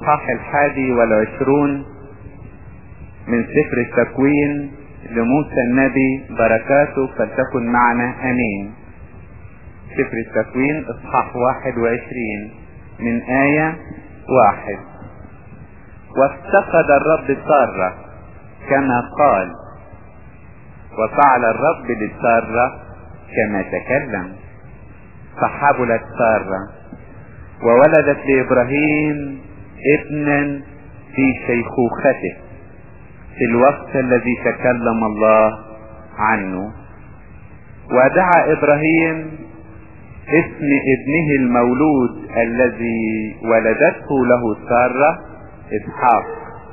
الإصحاح الحادي والعشرون من سفر التكوين لموسى النبي بركاته فلتكن معنا امين سفر التكوين اصحاح واحد وعشرين من آية واحد وافتقد الرب سارة كما قال وفعل الرب لسارة كما تكلم فحبلت سارة وولدت لإبراهيم ابنا في شيخوخته في الوقت الذي تكلم الله عنه ودعا ابراهيم اسم ابنه المولود الذي ولدته له سارة اسحاق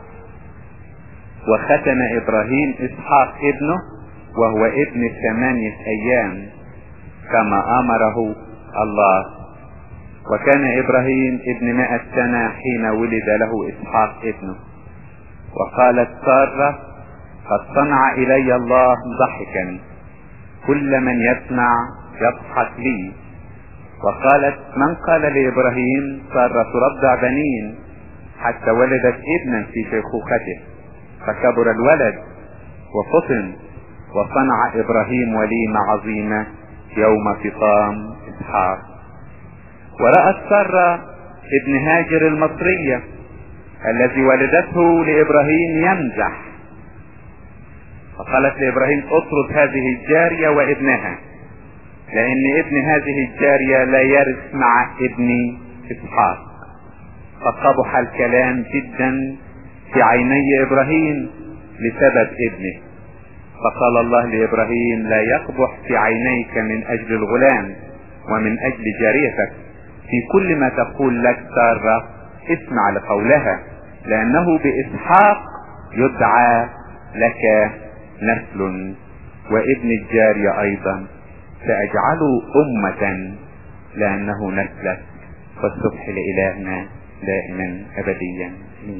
وختن ابراهيم اسحاق ابنه وهو ابن ثمانية ايام كما امره الله وكان ابراهيم ابن مائة سنة حين ولد له اسحاق ابنه وقالت سارة قد صنع الي الله ضحكا كل من يسمع يضحك لي وقالت من قال لابراهيم سارة ترضع بنين حتى ولدت ابنا في شيخوخته فكبر الولد وفطن وصنع ابراهيم وليمة عظيمة يوم فطام اسحاق ورأت سارة ابن هاجر المصرية الذي ولدته لابراهيم يمزح فقالت لابراهيم اطرد هذه الجارية وابنها لان ابن هذه الجارية لا يرث مع ابن اسحاق فقبح الكلام جدا في عيني ابراهيم لسبب ابنه فقال الله لابراهيم لا يقبح في عينيك من اجل الغلام ومن اجل جاريتك في كل ما تقول لك سارة اسمع لقولها لانه باسحاق يدعى لك نسل وابن الجارية ايضا ساجعله امة لانه نسلك فالصبح لالهنا دائما ابديا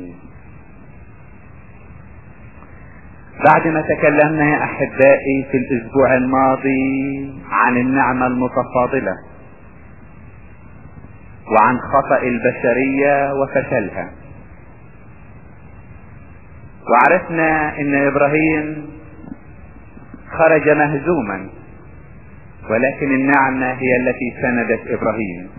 بعد ما تكلمنا يا احبائي في الاسبوع الماضي عن النعمة المتفاضلة وعن خطأ البشرية وفشلها وعرفنا ان ابراهيم خرج مهزوما ولكن النعمة هي التي سندت ابراهيم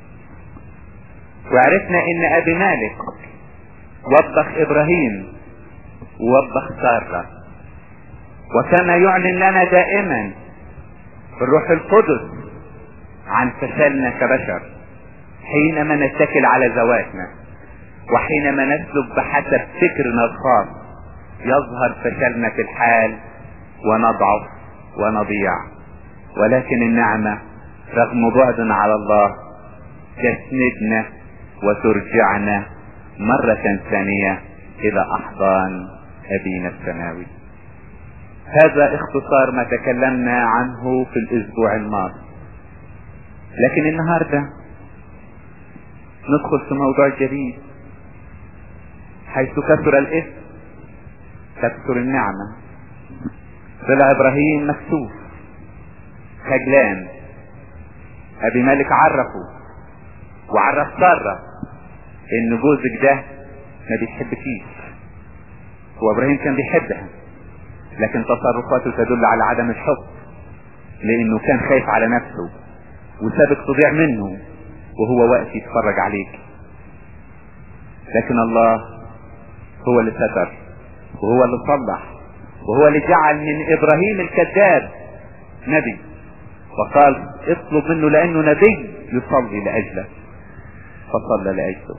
وعرفنا ان ابي مالك وبخ ابراهيم ووبخ سارة وكان يعلن لنا دائما الروح القدس عن فشلنا كبشر حينما نتكل على ذواتنا وحينما نسلك بحسب فكرنا الخاص يظهر فشلنا في الحال ونضعف ونضيع ولكن النعمة رغم بعدنا على الله تسندنا وترجعنا مرة ثانية الى احضان ابينا السماوي هذا اختصار ما تكلمنا عنه في الاسبوع الماضي لكن النهاردة ندخل في موضوع جديد حيث كثر الاثم تكثر النعمة طلع ابراهيم مكسوف خجلان ابي مالك عرفه وعرف سارة ان جوزك ده ما بيحبكيش هو ابراهيم كان بيحبها لكن تصرفاته تدل على عدم الحب لانه كان خايف على نفسه وسابك تضيع منه وهو واقف يتفرج عليك لكن الله هو اللي ستر وهو اللي صلح وهو اللي جعل من ابراهيم الكذاب نبي وقال اطلب منه لانه نبي يصلي لاجلك فصلى لاجله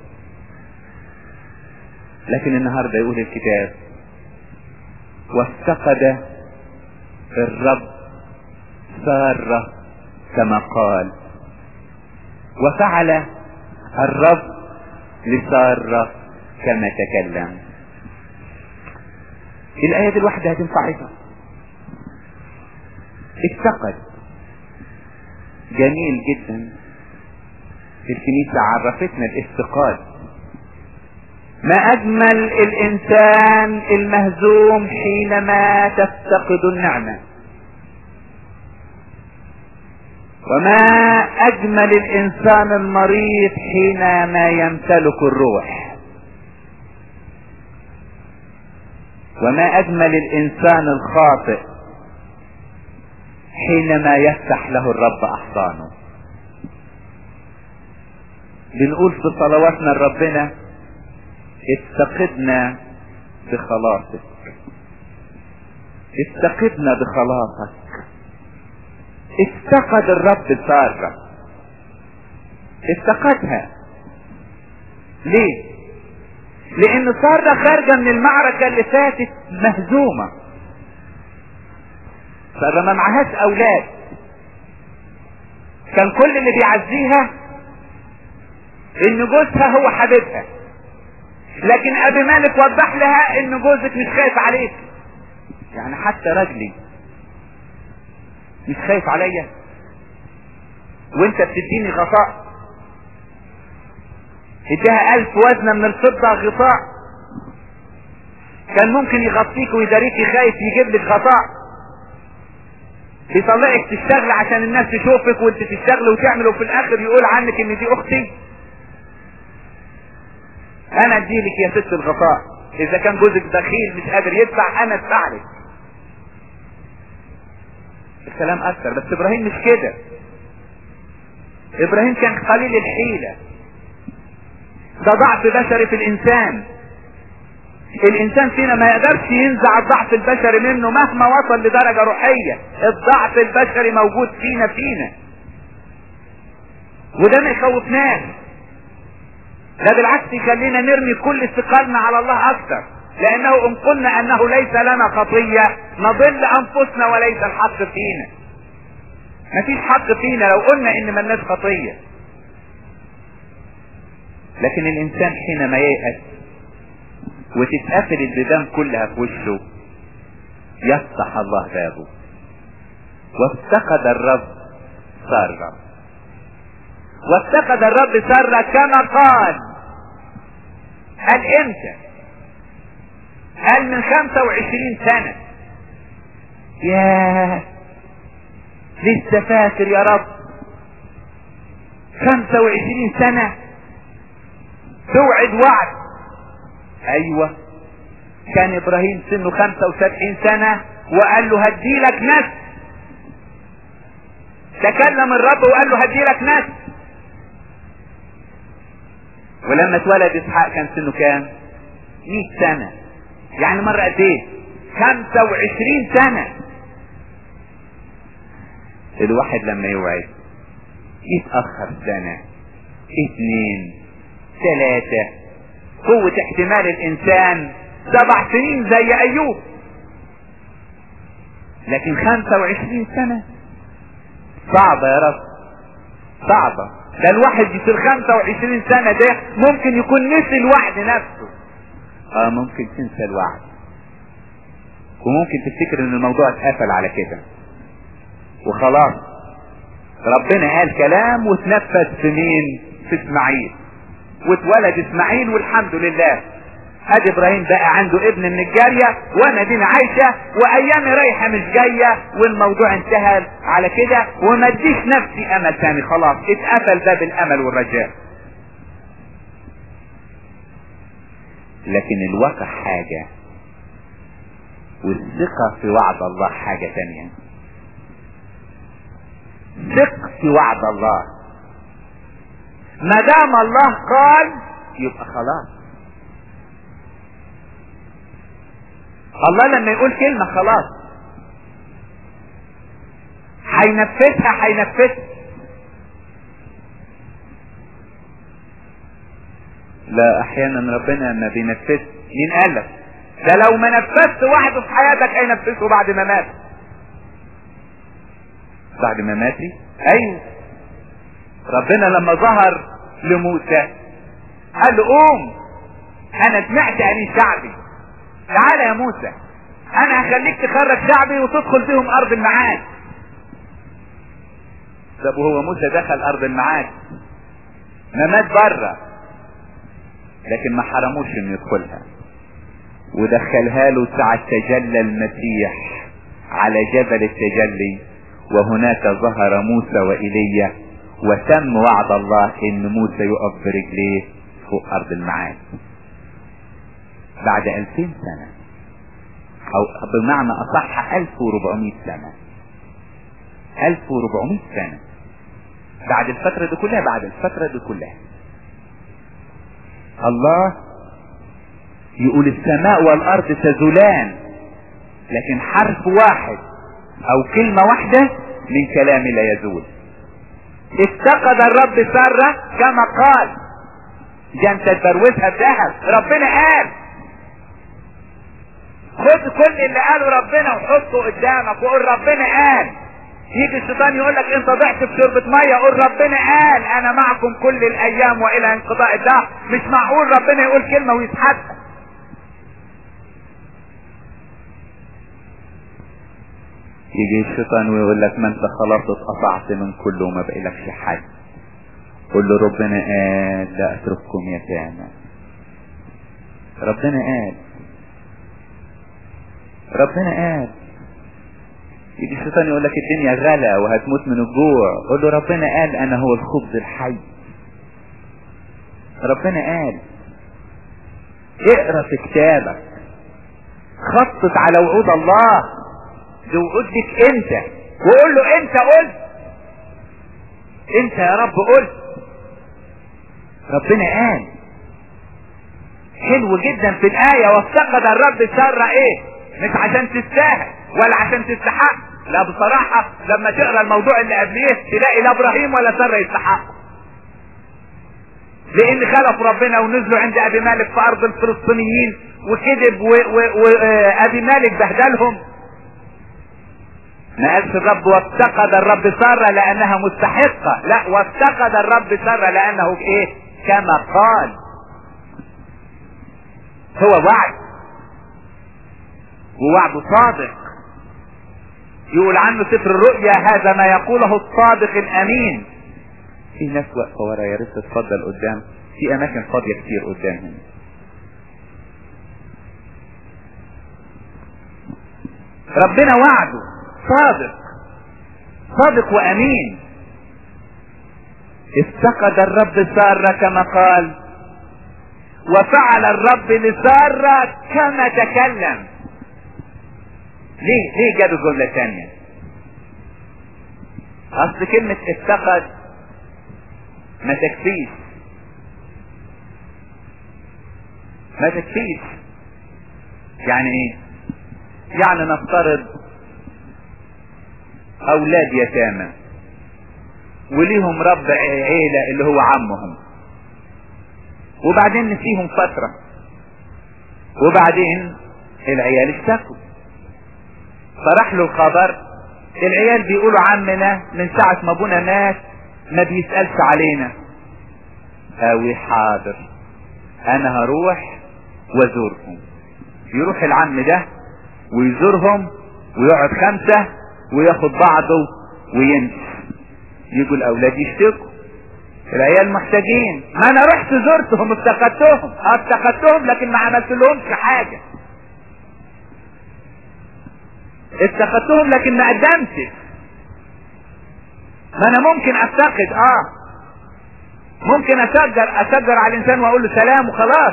لكن النهاردة يقول الكتاب وافتقد الرب سارة كما قال وفعل الرب لسارة كما تكلم الآية دي الواحدة هتنفع ايه افتقد جميل جدا الكنيسة عرفتنا الافتقاد ما اجمل الانسان المهزوم حينما تفتقد النعمة وما اجمل الانسان المريض حينما يمتلك الروح وما اجمل الانسان الخاطئ حينما يفتح له الرب احضانه بنقول في صلواتنا لربنا افتقدنا بخلاصك افتقدنا بخلاصك افتقد الرب سارة افتقدها ليه لان سارة خارجة من المعركة اللي فاتت مهزومة سارة ما معهاش اولاد كان كل اللي بيعزيها ان جوزها هو حبيبها لكن ابي مالك وضح لها ان جوزك مش خايف عليك يعني حتى رجلي مش خايف عليا وانت بتديني غطاء اديها الف وزنة من الفضة غطاء كان ممكن يغطيك ويداريك خايف يجيب لك غطاء يطلعك تشتغل عشان الناس تشوفك وانت تشتغل وتعمل وفي الاخر يقول عنك ان دي اختي انا اديلك يا ست الغطاء اذا كان جوزك بخيل مش قادر يدفع انا ادفع لك الكلام اكثر بس ابراهيم مش كده ابراهيم كان قليل الحيلة ده ضعف بشري في الانسان الانسان فينا ما يقدرش ينزع الضعف البشري منه مهما وصل لدرجة روحية الضعف البشري موجود فينا فينا وده ما يخوفناش ده بالعكس يخلينا نرمي كل استقالنا على الله اكثر لانه ان قلنا انه ليس لنا خطية نضل انفسنا وليس الحق فينا مفيش حق فينا لو قلنا ان ملناش خطية لكن الانسان حينما ييأس وتتقفل البيبان كلها في وشه يفتح الله بابه وافتقد الرب سارة وافتقد الرب سارة كما قال قال امتى قال من خمسة وعشرين سنة ياه لسه فاكر يا رب خمسة وعشرين سنة توعد وعد ايوه كان ابراهيم سنه خمسة وسبعين سنة وقال له هديلك نفس تكلم الرب وقال له هديلك نفس ولما اتولد اسحاق كان سنه كام مئة سنة يعني مرة قد ايه خمسة وعشرين سنة الواحد لما يوعد يتأخر سنة اثنين ثلاثة قوة احتمال الانسان سبع سنين زي ايوب لكن خمسة وعشرين سنة صعبة يا رب صعبة ده الواحد في الخمسة وعشرين سنة ده ممكن يكون نسي الوعد نفسه اه ممكن تنسى الوعد وممكن تفتكر ان الموضوع اتقفل على كده وخلاص ربنا قال كلام وتنفذ في مين في اسماعيل واتولد اسماعيل والحمد لله ادي ابراهيم بقى عنده ابن من الجارية وانا دينا عايشة وايامي رايحة مش جاية والموضوع انتهى على كده وما اديش نفسي امل تاني خلاص اتقفل باب الامل والرجاء لكن الواقع حاجة والثقة في وعد الله حاجة تانية ثق في وعد الله ما دام الله قال يبقى خلاص الله لما يقول كلمة خلاص هينفذها هينفذها لا احيانا ربنا ما بينفذ مين قال لك ده لو ما نفذت وحده في حياتك هينفذه بعد ما مات بعد ما ماتي ايوه ربنا لما ظهر لموسى قال له قوم انا سمعت عن شعبي تعالى يا موسى انا هخليك تخرج شعبي وتدخل بهم ارض المعاد طب وهو موسى دخل ارض المعاد ما مات بره لكن ما حرموش انه يدخلها ودخلها له ساعة تجلى المسيح على جبل التجلي وهناك ظهر موسى وإيليا وتم وعد الله ان موسى يقف برجليه فوق ارض المعاد بعد الفين سنة او بمعنى اصح 1400 سنة 1400 سنة بعد الفترة دي كلها بعد الفترة دي كلها الله يقول السماء والارض تزولان لكن حرف واحد او كلمة واحدة من كلامي لا يزول افتقد الرب سرة كما قال دي انت تبروزها بذهب ربنا قال خد كل اللي قاله ربنا وحطه قدامك وقول ربنا قال يجي الشيطان يقول لك انت ضعت في شربة مية قول ربنا قال انا معكم كل الايام والى انقضاء الدهر مش معقول ربنا يقول كلمة ويسحبها يجي الشيطان ويقول لك ما انت خلاص اتقطعت من كله وما بقيلكش حد قول له ربنا قال لا اترككم يتامى ربنا قال ربنا قال يجي الشيطان يقول لك الدنيا غلا وهتموت من الجوع قول له ربنا قال انا هو الخبز الحي ربنا قال اقرا في كتابك خطط على وعود الله دي وعود لك انت وقول له انت قلت انت يا رب قلت ربنا قال حلو جدا في الآية وافتقد الرب شر ايه مش عشان تستاهل ولا عشان تستحق لا بصراحة لما تقرا الموضوع اللي قبليه تلاقي لا ابراهيم ولا سارة يستحق لان خلف ربنا ونزلوا عند ابي مالك في ارض الفلسطينيين وكذب وابي مالك بهدلهم ما قالش الرب وافتقد الرب سارة لانها مستحقة لا وافتقد الرب سارة لانه ايه كما قال هو وعد ووعده صادق يقول عنه سفر الرؤيا هذا ما يقوله الصادق الامين في ناس واقفه ورا يا ريت تتفضل قدام في اماكن فاضيه كتير قدام هنا ربنا وعده صادق صادق وامين افتقد الرب سارة كما قال وفعل الرب لسارة كما تكلم ليه ليه جاب جملة ثانية اصل كلمة افتقد ما تكفيش ما تكفيش يعني ايه يعني نفترض اولاد يتامى وليهم رب عيلة اللي هو عمهم وبعدين نسيهم فترة وبعدين العيال اشتكوا فراح له الخبر العيال بيقولوا عمنا من ساعة ما ابونا مات ما بيسألش علينا اوي حاضر انا هروح وازورهم يروح العم ده ويزورهم ويقعد خمسة وياخد بعضه ويمشي يجوا الاولاد يشتكوا العيال محتاجين ما انا رحت زرتهم افتقدتهم افتقدتهم لكن ما عملت لهمش حاجة افتقدتهم لكن ما قدمتش ما انا ممكن افتقد اه ممكن اسجر اسجر على الانسان واقول له سلام وخلاص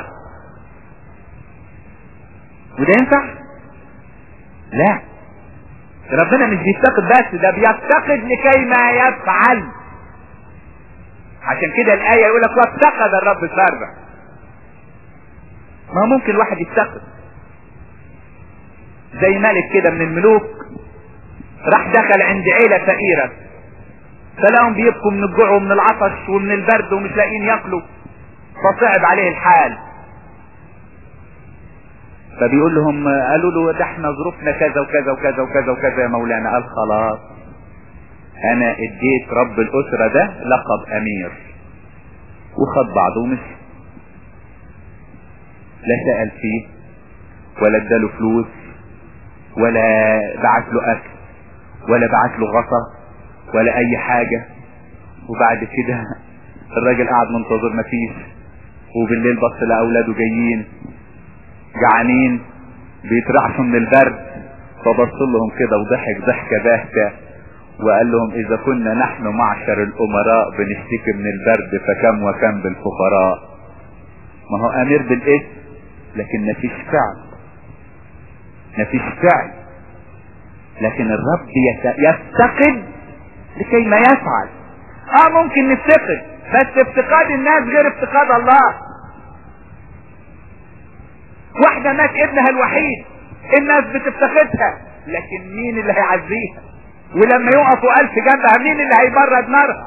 وده ينفع لا ربنا مش بيفتقد بس ده بيفتقد لكي ما يفعل عشان كده الآية يقول لك وافتقد الرب سارة ما ممكن واحد يفتقد زي ملك كده من الملوك راح دخل عند عيلة فقيرة فلاهم بيبكوا من الجوع ومن العطش ومن البرد ومش لاقيين ياكلوا فصعب عليه الحال فبيقول لهم قالوا له ده احنا ظروفنا كذا وكذا وكذا وكذا وكذا يا مولانا قال خلاص انا اديت رب الاسرة ده لقب امير وخد بعضه ومشي لا سأل فيه ولا اداله فلوس ولا بعت له اكل ولا بعت له غطا ولا اي حاجة وبعد كده الراجل قعد منتظر مفيش وبالليل بص لاولاده جايين جعانين بيترعشوا من البرد فبص لهم كده وضحك ضحكة باهتة وقال لهم اذا كنا نحن معشر الامراء بنشتكي من البرد فكم وكم بالفقراء ما هو امير بالاسم لكن مفيش فعل مفيش فعل لكن الرب يفتقد لكي ما يفعل اه ممكن نفتقد بس افتقاد الناس غير افتقاد الله واحدة مات ابنها الوحيد الناس بتفتقدها لكن مين اللي هيعزيها ولما يقفوا الف جنبها مين اللي هيبرد نارها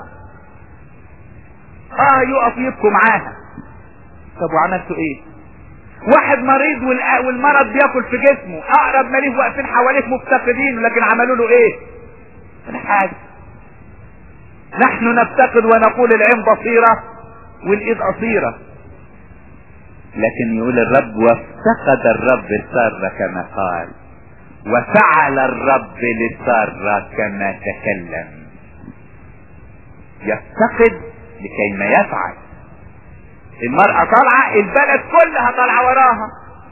اه يقف يبكوا معاها طب وعملتوا ايه واحد مريض والمرض بياكل في جسمه اقرب ما ليه واقفين حواليه مفتقدين لكن عملوا له ايه ولا حاجه نحن نفتقد ونقول العين بصيرة والايد قصيرة لكن يقول الرب وافتقد الرب السارة كما قال وفعل الرب للسارة كما تكلم يفتقد لكي ما يفعل المرأة طالعة البلد كلها طالعة وراها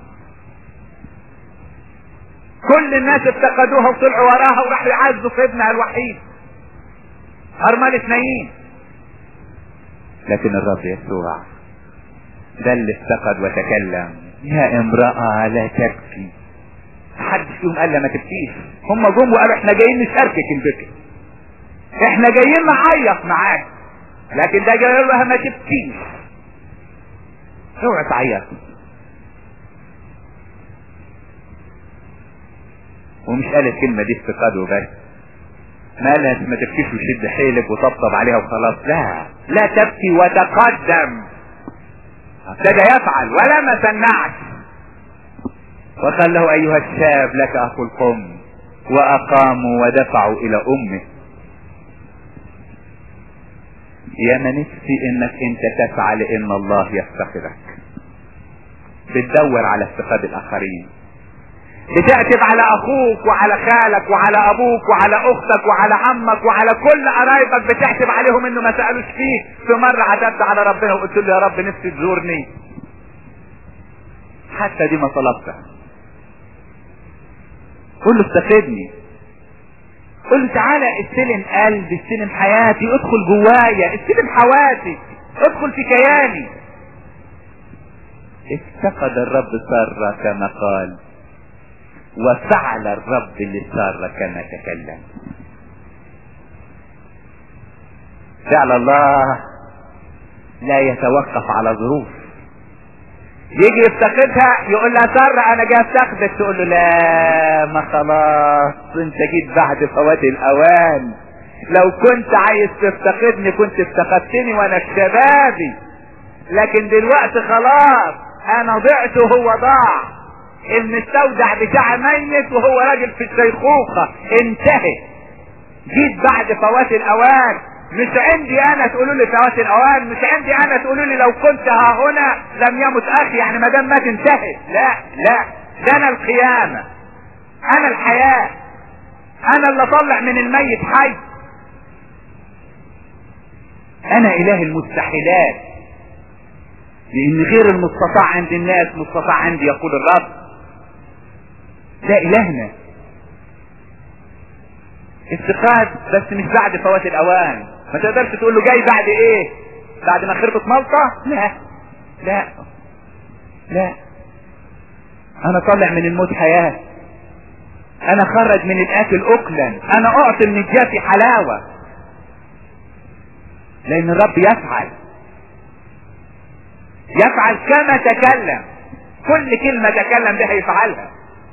كل الناس افتقدوها وطلعوا وراها وراحوا يعزوا في ابنها الوحيد أرملة نايين لكن الرب يسوع ده اللي افتقد وتكلم يا امرأة لا تبكي محدش فيهم قال ما تبكيش هم جم وقالوا احنا جايين نشاركك البكي احنا جايين نعيط معاك لكن ده جاي لها ما تبكيش اوعى تعيط ومش قال الكلمة دي افتقاد وبس ما قالها ما تبكيش وشد حيلك وطبطب عليها وخلاص لا لا تبكي وتقدم ابتدى يفعل ولا ما سنعش وقال له ايها الشاب لك اخو القم واقاموا ودفعوا الى امه يا ما نفسي انك انت تسعى لان الله يفتقدك بتدور على افتقاد الاخرين بتعتب على اخوك وعلى خالك وعلى ابوك وعلى اختك وعلى عمك وعلى كل قرايبك بتعتب عليهم انه ما سالوش فيك في مره عتبت على ربنا وقلت له يا رب نفسي تزورني حتى دي ما طلبتها قول له افتقدني قول له تعالى استلم قلبي استلم حياتي ادخل جوايا استلم حواسي ادخل في كياني افتقد الرب سارة كما قال وفعل الرب لسارة كما تكلم فعل الله لا يتوقف على ظروف يجي يفتقدها يقول لها سارة انا جاي افتقدك تقول له لا ما خلاص انت جيت بعد فوات الاوان لو كنت عايز تفتقدني كنت افتقدتني وانا في شبابي لكن دلوقتي خلاص انا ضعت وهو ضاع المستودع بتاعي ميت وهو راجل في الشيخوخة انتهت جيت بعد فوات الاوان مش عندي انا تقولوا لي فوات الاوان مش عندي انا تقولوا لي لو كنت ها هنا لم يمت اخي يعني ما دام مات انتهت لا لا ده انا القيامة انا الحياة انا اللي اطلع من الميت حي انا اله المستحيلات لان غير المستطاع عند الناس مستطاع عندي يقول الرب ده الهنا افتقاد بس مش بعد فوات الاوان ما تقدرش تقول له جاي بعد ايه بعد ما خربت ملطة لا لا لا انا طالع من الموت حياة انا خرج من الاكل اكلا انا اعطي من الجافي حلاوة لان الرب يفعل يفعل كما تكلم كل كلمة تكلم بها يفعلها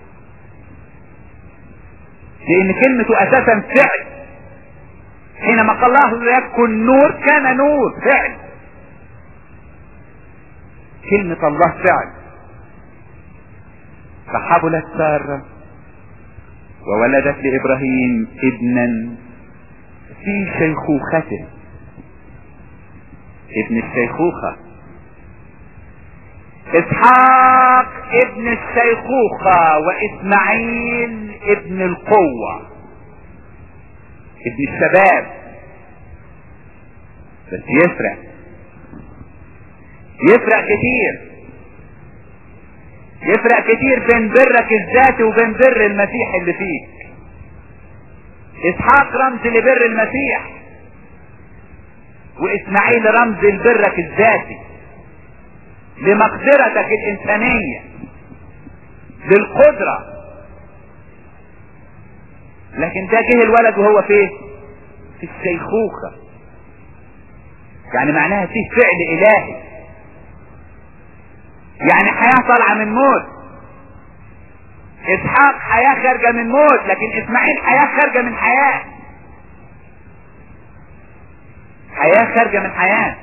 لان كلمته اساسا فعل حينما قال الله يكن نور كان نور فعل كلمة الله فعل فحبلت سارة وولدت لابراهيم ابنا في شيخوخته ابن الشيخوخة اسحاق ابن الشيخوخة واسماعيل ابن القوة ابن الشباب بس يفرق يفرق كتير يفرق كتير بين برك الذاتي وبين بر المسيح اللي فيك اسحاق رمز لبر المسيح واسماعيل رمز لبرك الذاتي لمقدرتك الانسانية للقدرة لكن ده جه الولد وهو فين في الشيخوخة يعني معناها فيه فعل الهي يعني حياة طالعة من موت اسحاق حياة خارجة من موت لكن اسماعيل حياة خارجة من حياة حياة خارجة من حياة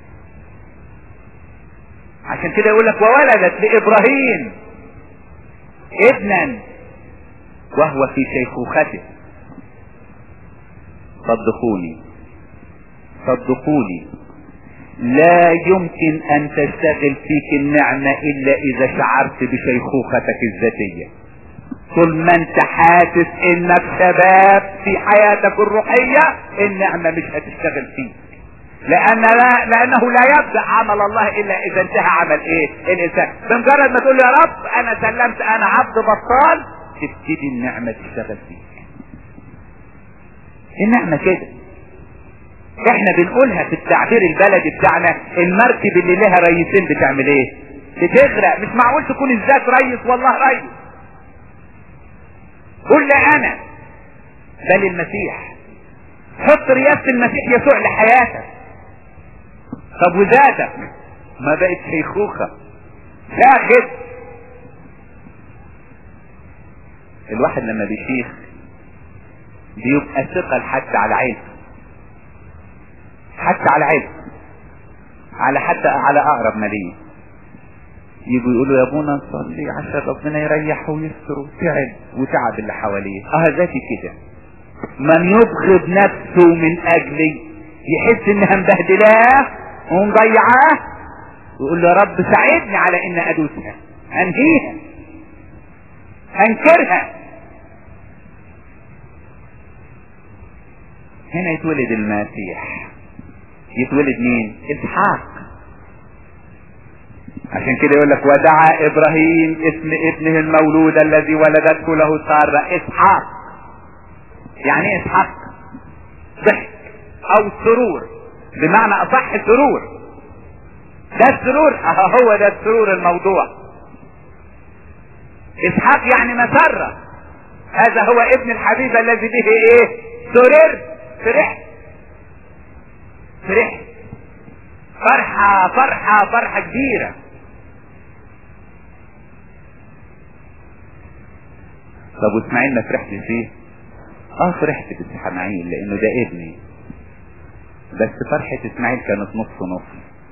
عشان كده يقول لك وولدت لابراهيم ابنا وهو في شيخوخته صدقوني صدقوني لا يمكن ان تشتغل فيك النعمة الا اذا شعرت بشيخوختك الذاتية طول ما انت حاسس انك شباب في حياتك الروحية النعمة مش هتشتغل فيك لان لا لانه لا يبدأ عمل الله الا اذا انتهى عمل ايه الانسان بمجرد ما تقول يا رب انا سلمت انا عبد بطال تبتدي النعمة تشتغل فيك النعمة كده احنا بنقولها في التعبير البلدي بتاعنا المركب اللي لها ريسين بتعمل ايه بتغرق مش معقول تكون الذات ريس والله ريس قل لي انا بل المسيح حط رياسة المسيح يسوع لحياتك طب وذاتك ما بقت شيخوخة ساخت الواحد لما بيشيخ بيبقى ثقل حتى على عيلته حتى على عيلته على حتى على اقرب ما ليه يجوا يقولوا يا ابونا صلي عشان ربنا يريح ويستر وتعب وتعب اللي حواليه اه ذاتي كده من يبغض نفسه من اجلي يحس انها مبهدلاه ومضيعاه ويقول له يا رب ساعدني على ان ادوسها انهيها انكرها هنا يتولد المسيح يتولد مين اسحاق عشان كده يقول لك ودعا ابراهيم اسم ابنه المولود الذي ولدته له ساره اسحاق يعني ايه اسحاق ضحك او سرور بمعنى اصح سرور ده السرور اه هو ده السرور الموضوع اسحاق يعني مسرة هذا هو ابن الحبيب الذي به ايه سرر فرح فرح فرحة فرحة فرحة كبيرة طب واسماعيل ما فرحتش فيه اه فرحت باسماعيل لانه ده ابني بس فرحة اسماعيل كانت نص نص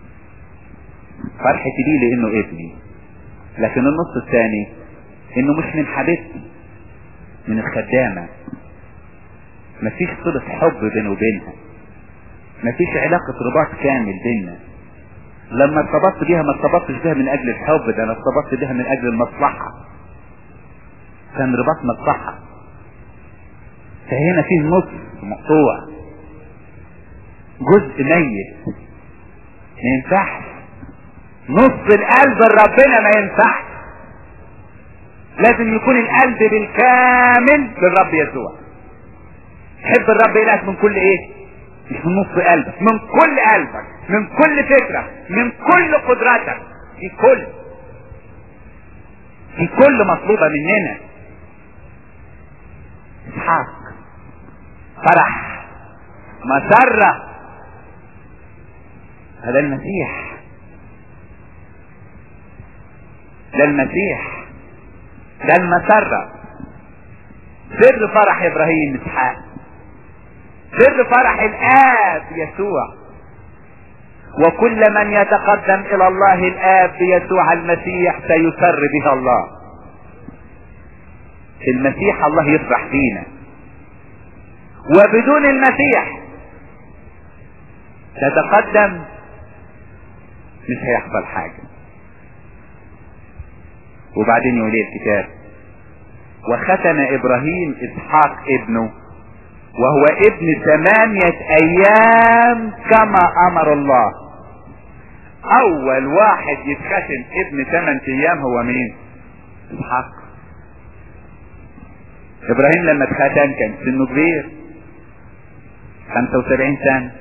فرحتي ليه لانه ابني لكن النص الثاني انه مش من حبيبتي من الخدامة مفيش صلة حب بينه وبينها مفيش علاقة رباط كامل بيننا لما ارتبطت بيها ما ارتبطتش بيها من اجل الحب ده انا ارتبطت بيها من اجل المصلحة كان رباط مصلحة فهنا فيه نص مقطوع جزء ميت ما ينفعش نص القلب لربنا ما ينفعش لازم يكون القلب بالكامل للرب يسوع تحب الرب إلهك من كل ايه مش من نص قلبك من كل قلبك من كل فكرة من كل قدرتك في كل في كل مطلوبة مننا اسحاق فرح مسرة هذا المسيح ده المسيح ده المسرة سر فرح ابراهيم اسحاق سر فرح الاب يسوع وكل من يتقدم الى الله الاب بيسوع المسيح سيسر به الله المسيح الله يفرح فينا وبدون المسيح تتقدم مش هيحصل حاجة وبعدين يقول ايه الكتاب وختن ابراهيم اسحاق ابنه وهو ابن ثمانية ايام كما امر الله اول واحد يتختن ابن ثمان ايام هو مين اسحاق ابراهيم لما اتختن كان سنه كبير 75 سنة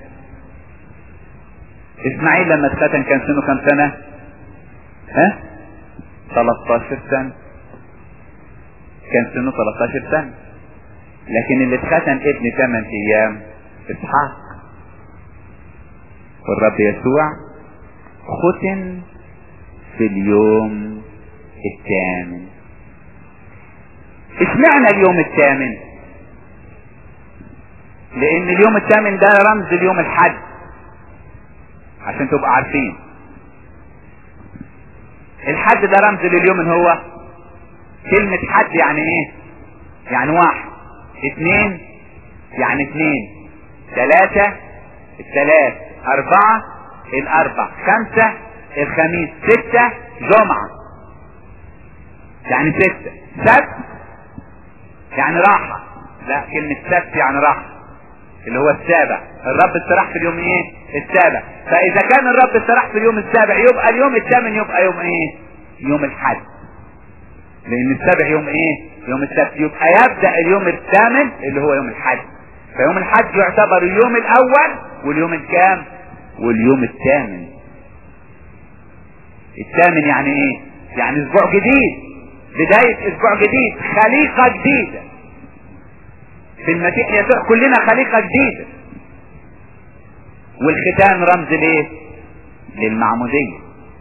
اسماعيل لما اتختن كان سنه كام سنة ها 13 سنة كان سنه 13 سنة لكن اللي اتختن ابن ثمان ايام اسحاق والرب يسوع ختن في اليوم الثامن اشمعنى اليوم الثامن لان اليوم الثامن ده رمز اليوم الحد عشان تبقوا عارفين الحد ده رمز لليوم اللي هو كلمة حد يعني ايه يعني واحد اثنين يعني اثنين ثلاثة الثلاث اربعة الاربع خمسة الخميس ستة جمعة يعني ستة سبت يعني راحة لا كلمة سبت يعني راحة اللي هو السابع الرب استراح في اليوم ايه السابع فاذا كان الرب استراح في اليوم السابع يبقى اليوم الثامن يبقى يوم ايه يوم الحد لان السابع يوم ايه يوم السبت يبقى يبدأ اليوم الثامن اللي هو يوم الحد فيوم الحد يعتبر اليوم الاول واليوم الكام واليوم الثامن الثامن يعني ايه يعني اسبوع جديد بداية اسبوع جديد خليقة جديدة في المسيح يسوع كلنا خليقة جديدة والختان رمز ليه للمعمودية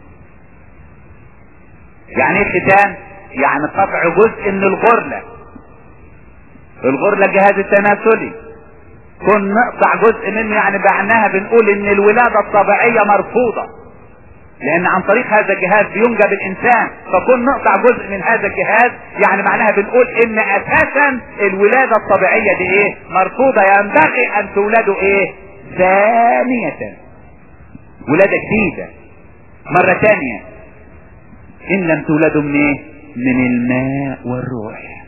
يعني ايه ختان يعني قطع جزء من الغرلة الغرلة الجهاز التناسلي كن نقطع جزء منه يعني معناها بنقول ان الولادة الطبيعية مرفوضة لان عن طريق هذا الجهاز بينجب الانسان فكون نقطع جزء من هذا الجهاز يعني معناها بنقول ان اساسا الولادة الطبيعية دي ايه مرفوضة ينبغي ان تولدوا ايه ثانية ولادة جديدة مرة ثانية ان لم تولدوا من ايه من الماء والروح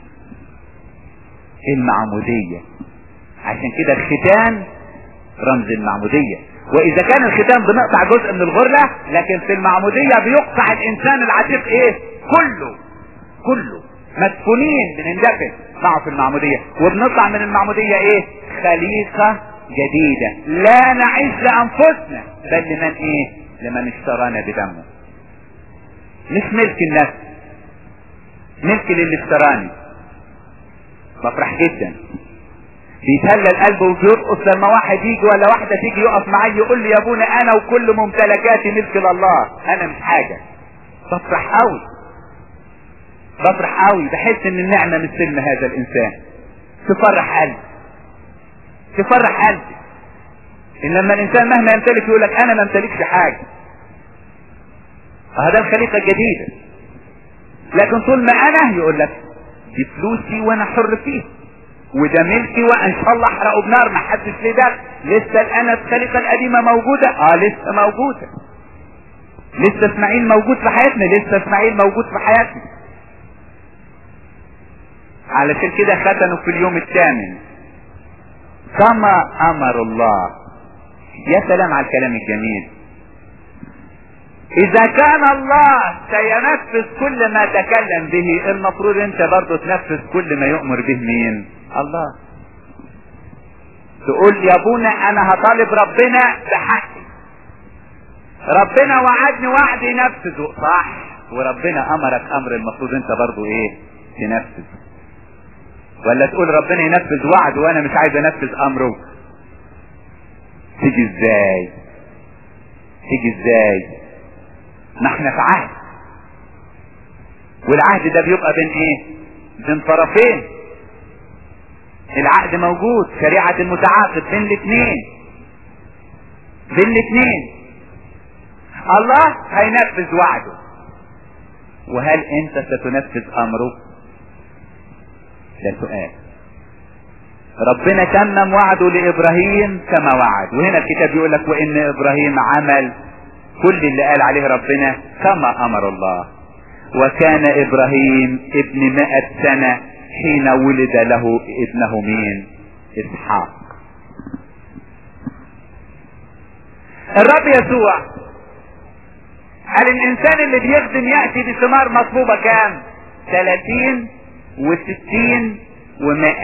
المعمودية عشان كده الختان رمز المعمودية واذا كان الختان بنقطع جزء من الغرلة لكن في المعمودية بيقطع الانسان العتيق ايه كله كله مدفونين بنندفن معه في المعمودية وبنطلع من المعمودية ايه خليقة جديدة لا نعيش لانفسنا بل لمن ايه لمن اشترانا بدمه مش ملك النفس ملك للي اشتراني بفرح جدا بيتهلى القلب وبيرقص لما واحد يجي ولا واحدة تيجي يقف معايا يقول لي يا ابونا انا وكل ممتلكاتي ملك لله انا مش حاجة بفرح قوي بفرح قوي بحس ان النعمة مستلم هذا الانسان تفرح قلبي تفرح قلبي ان لما الانسان مهما يمتلك يقول لك انا ما امتلكش حاجة هذا الخليقة الجديدة لكن طول ما انا يقول لك دي فلوسي وانا حر فيها وده ملكي وان شاء الله احرقه بنار ما حدش ليه ده لسه الانس الخليقه القديمه موجوده اه لسه موجوده لسه اسماعيل موجود في حياتنا لسه اسماعيل موجود في حياتنا علشان كده ختنوا في اليوم الثامن كما امر الله يا سلام على الكلام الجميل اذا كان الله سينفذ كل ما تكلم به المفروض انت برضه تنفذ كل ما يؤمر به مين الله تقول يا ابونا انا هطالب ربنا بحقي ربنا وعدني وعد ينفذه صح وربنا امرك امر المفروض انت برضه ايه تنفذ ولا تقول ربنا ينفذ وعد وانا مش عايز انفذ امره تيجي ازاي تيجي ازاي ما احنا في عهد والعهد ده بيبقى بين ايه بين طرفين العقد موجود شريعة المتعاقد بين الاثنين بين الاثنين الله هينفذ وعده وهل انت ستنفذ امره ده سؤال ربنا تمم وعده لابراهيم كما وعد وهنا الكتاب يقول لك وان ابراهيم عمل كل اللي قال عليه ربنا كما امر الله وكان ابراهيم ابن مئة سنة حين ولد له ابنه مين اسحاق الرب يسوع قال الانسان اللي بيخدم يأتي بثمار مطلوبة كام ثلاثين وستين ومائة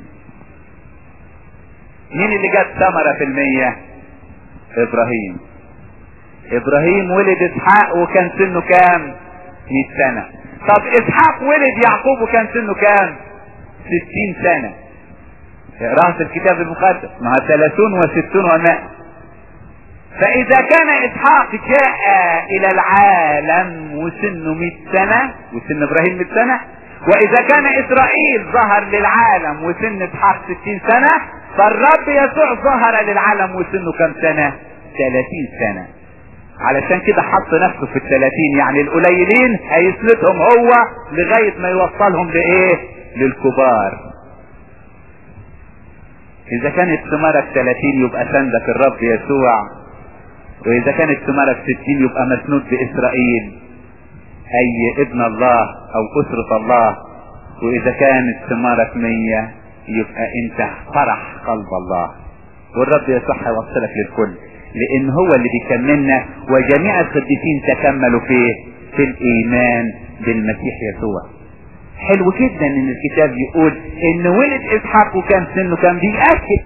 مين اللي جاب ثمرة في المية ابراهيم ابراهيم ولد اسحاق وكان سنه كام 100 سنة طب اسحاق ولد يعقوب وكان سنه كام 60 سنة اقراها في الكتاب المقدس ما هو ثلاثون وستون ومائة فإذا كان إسحاق جاء إلى العالم وسنه 100 سنة وسن إبراهيم 100 سنة وإذا كان إسرائيل ظهر للعالم وسن إسحاق 60 سنة فالرب يسوع ظهر للعالم وسنه كم سنة؟ 30 سنة علشان كده حط نفسه في الثلاثين يعني القليلين هيسلتهم هو لغاية ما يوصلهم لإيه؟ للكبار إذا كانت ثمارك 30 يبقى سندك الرب يسوع واذا كانت ثمارك ستين يبقى مسنود باسرائيل اي ابن الله او اسرة الله واذا كانت ثمارك مية يبقى انت فرح قلب الله والرب يصح يوصلك للكل لان هو اللي بيكملنا وجميع القديسين تكملوا في في الايمان بالمسيح يسوع حلو جدا ان الكتاب يقول ان ولد اسحاق وكان سنه كان بيأكد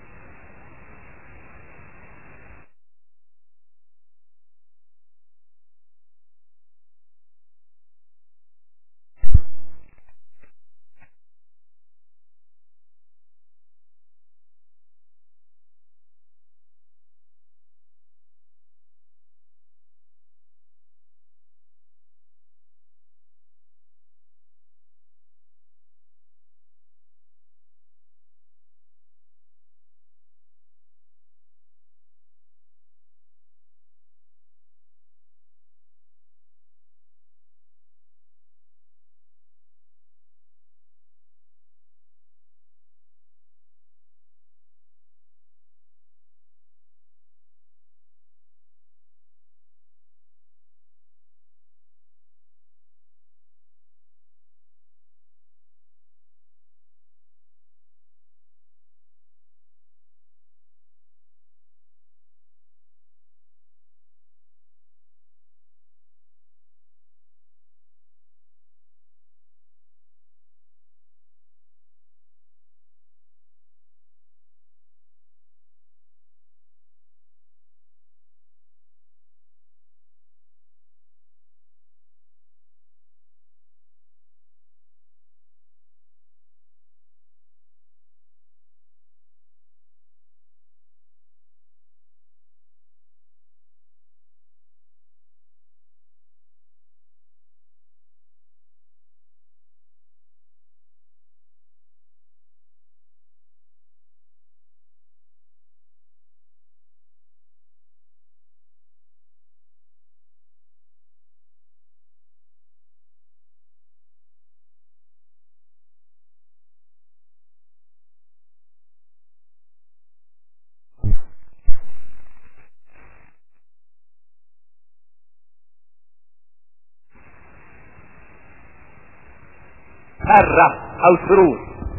فرح او سرور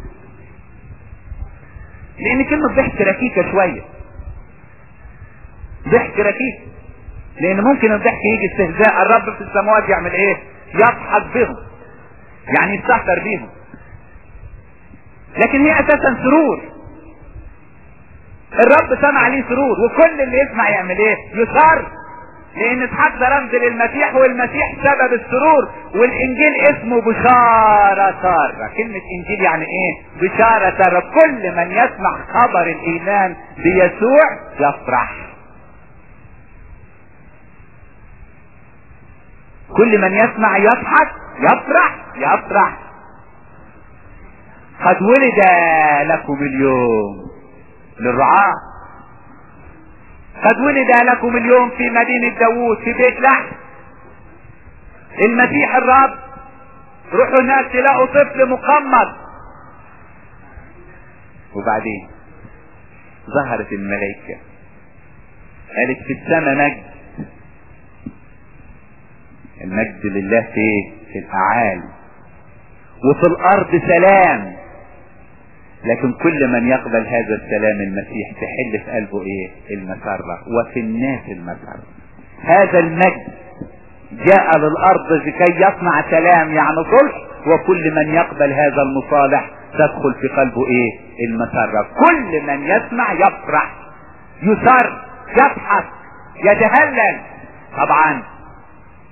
لان كلمة ضحك ركيكة شوية ضحك ركيك لان ممكن الضحك يجي استهزاء الرب في السماوات يعمل ايه يضحك بهم يعني يستهتر بيهم لكن هي اساسا سرور الرب سمع ليه سرور وكل اللي يسمع يعمل ايه يسر لان اسحاق ده رمز للمسيح والمسيح سبب السرور والانجيل اسمه بشارة سارة كلمة انجيل يعني ايه بشارة سارة كل من يسمع خبر الايمان بيسوع يفرح كل من يسمع يضحك يفرح يفرح قد ولد لكم اليوم للرعاة قد ولد لكم اليوم في مدينة داوود في بيت لحم المسيح الرب روحوا هناك تلاقوا طفل مقمد وبعدين ظهرت الملائكة قالت في السماء مجد المجد لله في في الاعالي وفي الارض سلام لكن كل من يقبل هذا السلام المسيح تحل في قلبه ايه المسرة وفي الناس المسرة هذا المجد جاء للارض لكي يصنع سلام يعني صلح وكل من يقبل هذا المصالح تدخل في قلبه ايه المسرة كل من يسمع يفرح يسر يضحك يتهلل طبعا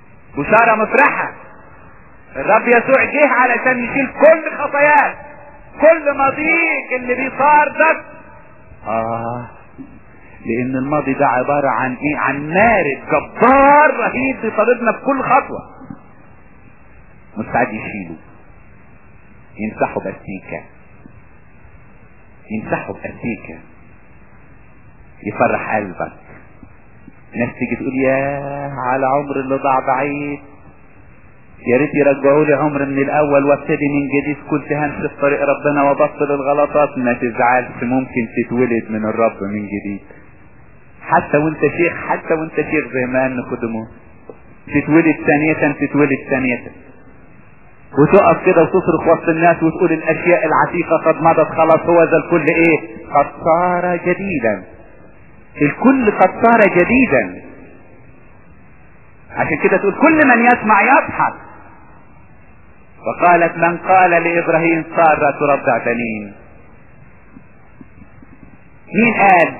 بشارة مفرحة الرب يسوع جه علشان يشيل كل خطاياك كل ماضيك اللي بيطاردك اه لان الماضي ده عبارة عن ايه عن مارد جبار رهيب بيطاردنا في كل خطوة مستعد يشيله يمسحه باستيكة يمسحه باستيكة يفرح قلبك ناس تيجي تقول يا على عمر اللي ضاع بعيد يا ريت يرجعوا لي عمر من الاول وابتدي من جديد كنت همشي في طريق ربنا وابطل الغلطات ما تزعلش ممكن تتولد من الرب من جديد حتى وانت شيخ حتى وانت شيخ زي ما قال نقدمون تتولد ثانية تتولد ثانية وتقف كده وتصرخ وسط الناس وتقول الاشياء العتيقة قد مضت خلاص هو ذا الكل ايه قد صار جديدا الكل قد صار جديدا عشان كده تقول كل من يسمع يضحك وقالت من قال لابراهيم سارة ترضع بنين مين قال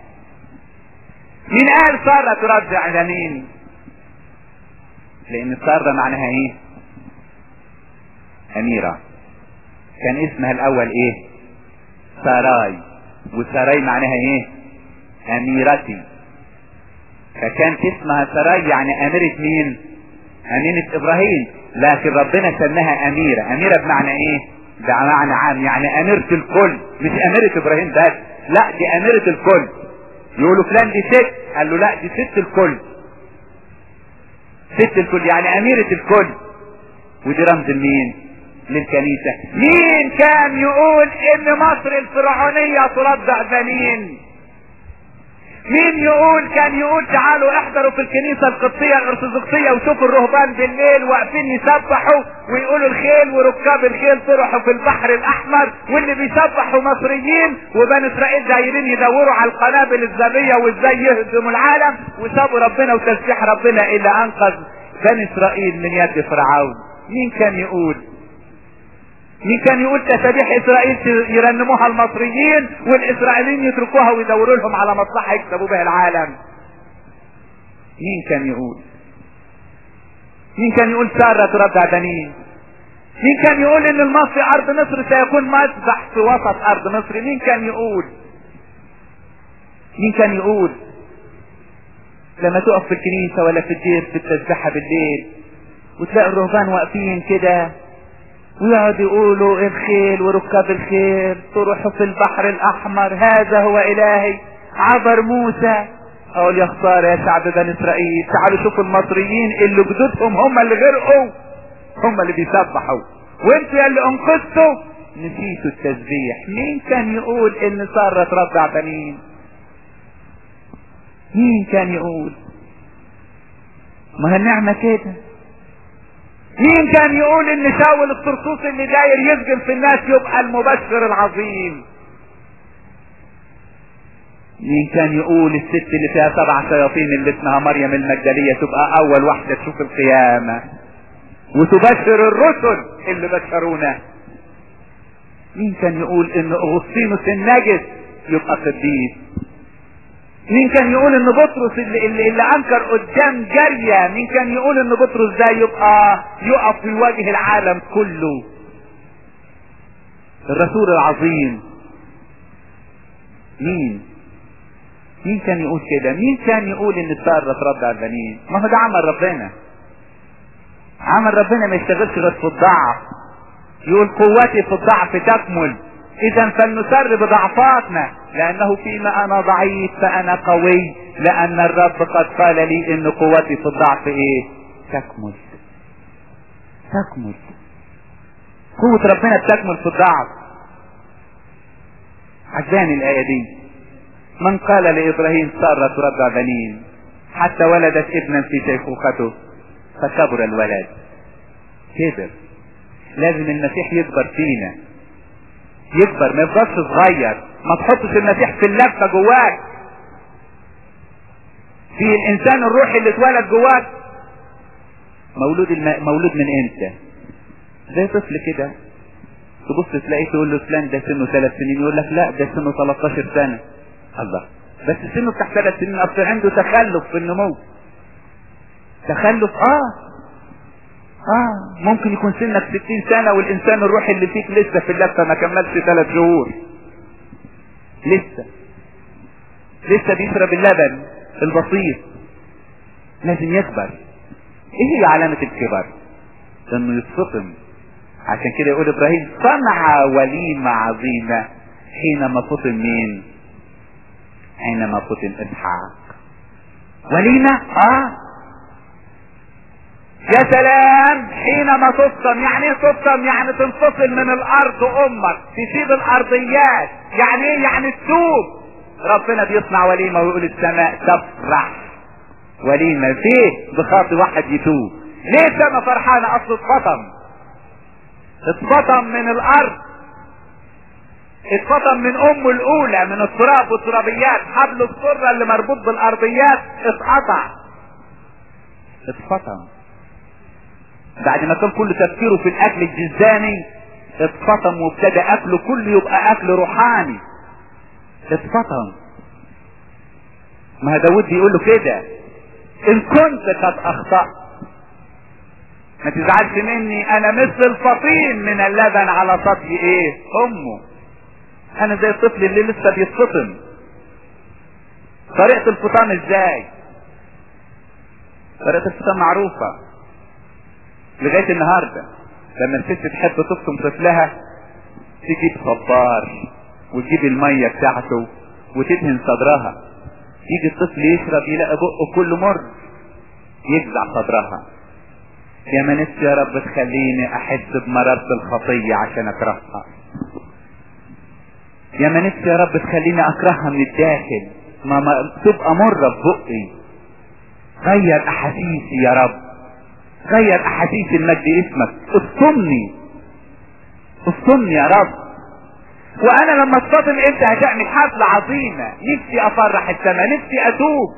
مين قال سارة ترضع بنين لان سارة معناها ايه اميرة كان اسمها الاول ايه ساراي وساراي معناها ايه اميرتي فكانت اسمها سراي يعني اميرة مين امينة ابراهيم لكن ربنا سماها اميرة اميرة بمعنى ايه بمعنى عام يعني اميرة الكل مش اميرة ابراهيم بس لا دي اميرة الكل يقولوا فلان دي ست قال له لا دي ست الكل ست الكل يعني اميرة الكل ودي رمز لمين للكنيسة مين كان يقول ان مصر الفرعونية ترضع بنين مين يقول كان يقول تعالوا احضروا في الكنيسة القبطية الارثوذكسية وشوفوا الرهبان بالليل واقفين يسبحوا ويقولوا الخيل وركاب الخيل طرحوا في البحر الاحمر واللي بيسبحوا مصريين وبني اسرائيل دايرين يدوروا على القنابل الذرية وازاي يهزموا العالم وسابوا ربنا وتسبيح ربنا اللي انقذ بني اسرائيل من يد فرعون مين كان يقول مين كان يقول تسابيح اسرائيل يرنموها المصريين والاسرائيليين يتركوها ويدوروا لهم على مصلحة يكسبوا بها العالم مين كان يقول مين كان يقول سارة ترضع بنين مين كان يقول ان المصري ارض مصر سيكون مذبح في وسط ارض مصر مين كان يقول مين كان يقول لما تقف في الكنيسة ولا في الدير في التسبيحة بالليل وتلاقي الرهبان واقفين كده ويقعد يقولوا الخيل وركاب الخيل تروحوا في البحر الاحمر هذا هو الهي عبر موسى اقول يا خسارة يا شعب بني اسرائيل تعالوا شوفوا المصريين اللي جدودهم هم اللي غرقوا هم اللي بيسبحوا وانتوا يا اللي انقذتوا نسيتوا التسبيح مين كان يقول ان سارة ترضع بنين مين كان يقول ما هي النعمة كده مين كان يقول ان شاول الطرطوس اللي داير يسجن في الناس يبقى المبشر العظيم مين كان يقول الست اللي فيها سبع شياطين اللي اسمها مريم المجدلية تبقى اول واحدة تشوف القيامة وتبشر الرسل اللي بشرونا مين كان يقول ان اغسطينوس النجس يبقى قديس مين كان يقول ان بطرس اللي, اللي, اللي انكر قدام جارية مين كان يقول ان بطرس ده يبقى يقف في وجه العالم كله الرسول العظيم مين مين كان يقول كده مين كان يقول ان سارة ترضع البنين ما هو ده عمل ربنا عمل ربنا ما يشتغلش غير في الضعف يقول قوتي في الضعف تكمل اذا فلنسر بضعفاتنا لانه فيما انا ضعيف فانا قوي لان الرب قد قال لي ان قوتي في الضعف ايه تكمل تكمل قوة ربنا بتكمل في الضعف عجباني الاية دي من قال لابراهيم سارة ترضع بنين حتى ولدت ابنا في شيخوخته فكبر الولد كبر لازم المسيح يكبر فينا يكبر ما يفضلش صغير ما تحطش المسيح في اللفه جواك في الانسان الروحي اللي اتولد جواك مولود الم... مولود من امتى زي طفل كده تبص تلاقيه تقول له فلان ده سنه ثلاث سنين يقول لك لا ده سنه 13 سنه الله بس سنه بتاع ثلاث سنين اصل عنده تخلف في النمو تخلف اه اه ممكن يكون سنك ستين سنة والانسان الروحي اللي فيك لسه في اللفة ما كملش ثلاث شهور لسه لسه بيشرب اللبن البسيط لازم يكبر ايه هي علامة الكبر انه يتفطم عشان كده يقول ابراهيم صنع وليمة عظيمة حينما فطم مين حينما فطم اسحاق وليمة اه يا سلام حينما تفطم يعني ايه تفطم يعني تنفصل من الارض امك تسيب الارضيات يعني ايه يعني تتوب ربنا بيصنع وليمة ويقول السماء تفرح وليمة فيه بخاطر واحد يتوب ليه السماء فرحانة اصل اتفطم اتفطم من الارض اتفطم من امه الاولى من التراب والترابيات حبل السرة اللي مربوط بالارضيات اتقطع اتفطم بعد ما كان كل تفكيره في الاكل الجزاني اتفطم وابتدى اكله كله يبقى اكل روحاني اتفطم ما داود بيقول له كده ان كنت قد اخطأت ما تزعلش مني انا مثل الفطيم من اللبن على سطح ايه امه انا زي الطفل اللي لسه بيتفطم طريقة الفطام ازاي طريقة الفطام معروفة لغاية النهاردة لما الست تحب تفطم طفلها تجيب صبار وتجيب المية بتاعته وتدهن صدرها يجي الطفل يشرب يلاقي بقه كله مر يجزع صدرها يا ما نفسي يا رب تخليني احس بمرارة الخطية عشان اكرهها يا ما نفسي يا رب تخليني اكرهها من الداخل ما, ما تبقى مرة ببقي غير احاسيسي يا رب غير احاسيس المجد اسمك افطمني افطمني يا رب وانا لما اتصدم انت هتعمل حفلة عظيمة نفسي افرح السماء نفسي اتوب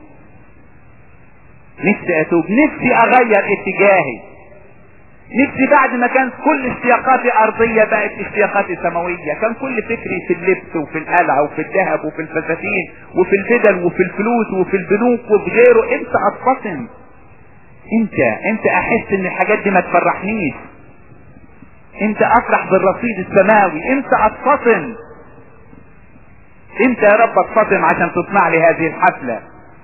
نفسي اتوب نفسي اغير اتجاهي نفسي بعد ما كانت كل اشتياقاتي ارضية بقت اشتياقاتي سماوية كان كل فكري في اللبس وفي القلعة وفي الذهب وفي الفساتين وفي البدل وفي الفلوس وفي البنوك وفي غيره انت اتفصم انت انت احس ان الحاجات دي ما تفرحنيش انت افرح بالرصيد السماوي انت اتفطن انت يا رب اتفطن عشان تصنع لي هذه الحفلة